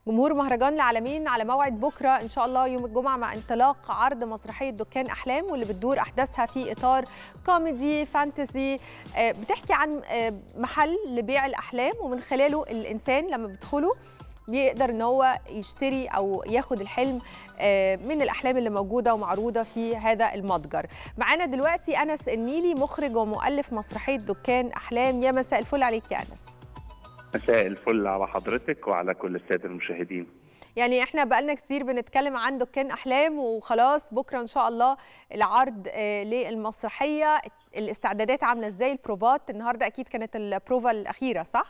جمهور مهرجان العالمين على موعد بكره ان شاء الله يوم الجمعه مع انطلاق عرض مسرحيه دكان احلام واللي بتدور احداثها في اطار كوميدي فانتسي آه، بتحكي عن آه، محل لبيع الاحلام ومن خلاله الانسان لما بيدخله بيقدر ان هو يشتري او ياخد الحلم آه، من الاحلام اللي موجوده ومعروضه في هذا المتجر معانا دلوقتي انس النيلي مخرج ومؤلف مسرحيه دكان احلام يا مساء الفل عليك يا انس مساء الفل على حضرتك وعلى كل الساده المشاهدين يعني احنا بقالنا كتير بنتكلم عن دكان احلام وخلاص بكره ان شاء الله العرض آه، للمسرحيه الاستعدادات عامله ازاي البروفات النهارده اكيد كانت البروفا الاخيره صح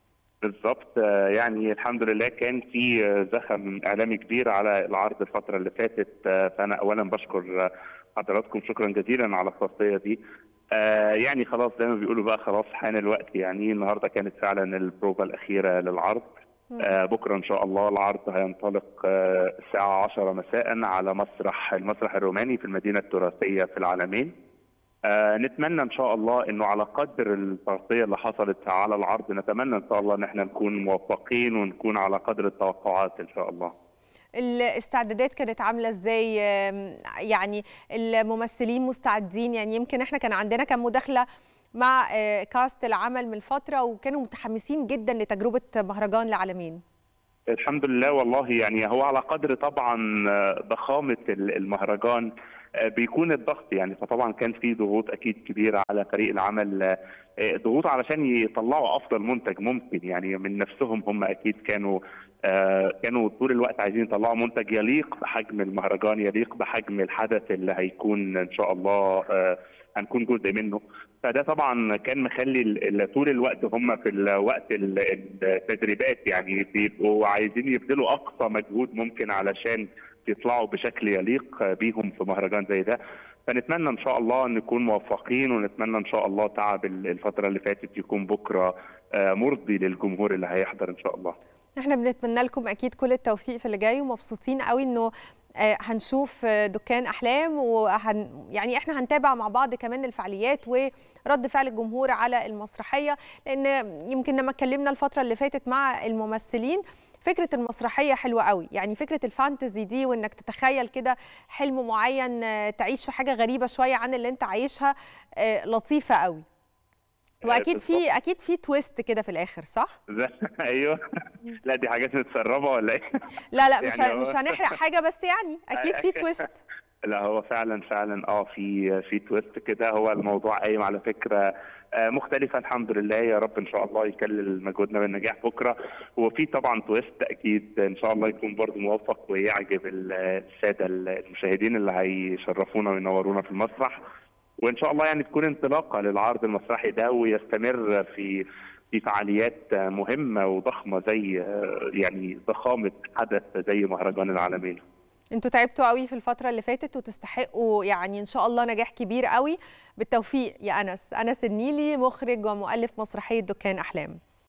بالظبط آه، يعني الحمد لله كان في آه، زخم اعلامي كبير على العرض الفتره اللي فاتت آه، فانا اولا بشكر آه، حضراتكم شكرا جزيلا على التغطيه دي آه، يعني خلاص زي ما بيقولوا بقى خلاص حان الوقت يعني النهارده كانت فعلا البروفا الاخيره للعرض آه، بكره ان شاء الله العرض هينطلق آه، الساعه 10 مساء على مسرح المسرح الروماني في المدينه التراثيه في العالمين آه نتمنى ان شاء الله انه على قدر التغطيه اللي حصلت على العرض نتمنى ان شاء الله ان احنا نكون موفقين ونكون على قدر التوقعات ان شاء الله. الاستعدادات كانت عامله ازاي آم، يعني الممثلين مستعدين يعني يمكن احنا كان عندنا كان مداخله مع آه، كاست العمل من فتره وكانوا متحمسين جدا لتجربه مهرجان العالمين الحمد لله والله يعني هو على قدر طبعا آه، ضخامه ال- المهرجان آه، بيكون الضغط يعني فطبعا كان في ضغوط اكيد كبيره على فريق العمل آه، آه، ضغوط علشان يطلعوا افضل منتج ممكن يعني من نفسهم هم اكيد كانوا آه، كانوا طول الوقت عايزين يطلعوا منتج يليق بحجم المهرجان يليق بحجم الحدث اللي هيكون ان شاء الله آه، هنكون جزء منه فده طبعا كان مخلي ال- ال- طول الوقت هم في الوقت ال- التدريبات يعني بيبقوا عايزين يبذلوا اقصى مجهود ممكن علشان يطلعوا بشكل يليق بيهم في مهرجان زي ده فنتمنى ان شاء الله نكون موفقين ونتمنى ان شاء الله تعب ال- الفتره اللي فاتت يكون بكره آه، مرضي للجمهور اللي هيحضر ان شاء الله احنا بنتمنى لكم اكيد كل التوفيق في اللي جاي ومبسوطين قوي انه آه، هنشوف آه، دكان احلام وهن يعني احنا هنتابع مع بعض كمان الفعاليات ورد فعل الجمهور على المسرحيه لان يمكن لما اتكلمنا الفتره اللي فاتت مع الممثلين فكره المسرحيه حلوه قوي يعني فكره الفانتزي دي وانك تتخيل كده حلم معين آه، تعيش في حاجه غريبه شويه عن اللي انت عايشها آه، لطيفه قوي واكيد في بالظبط. اكيد في تويست كده في الاخر صح ده- ايوه لا دي حاجات متسربه ولا ايه؟ لا لا مش يعني ه- هو- مش هنحرق حاجه بس يعني اكيد في تويست لا هو فعلا فعلا اه في في تويست كده هو الموضوع قايم على فكره آه، مختلفة الحمد لله يا رب إن شاء الله يكلل مجهودنا بالنجاح بكرة وفي طبعا تويست أكيد إن شاء الله يكون برضه موفق ويعجب ال- السادة المشاهدين اللي هيشرفونا وينورونا في المسرح وإن شاء الله يعني تكون انطلاقة للعرض المسرحي ده ويستمر في في فعاليات مهمة وضخمة زي آه، يعني ضخامة حدث زي مهرجان العالمين انتوا تعبتوا قوي في الفتره اللي فاتت وتستحقوا يعني ان شاء الله نجاح كبير قوي بالتوفيق يا انس انس النيلي مخرج ومؤلف مسرحيه دكان احلام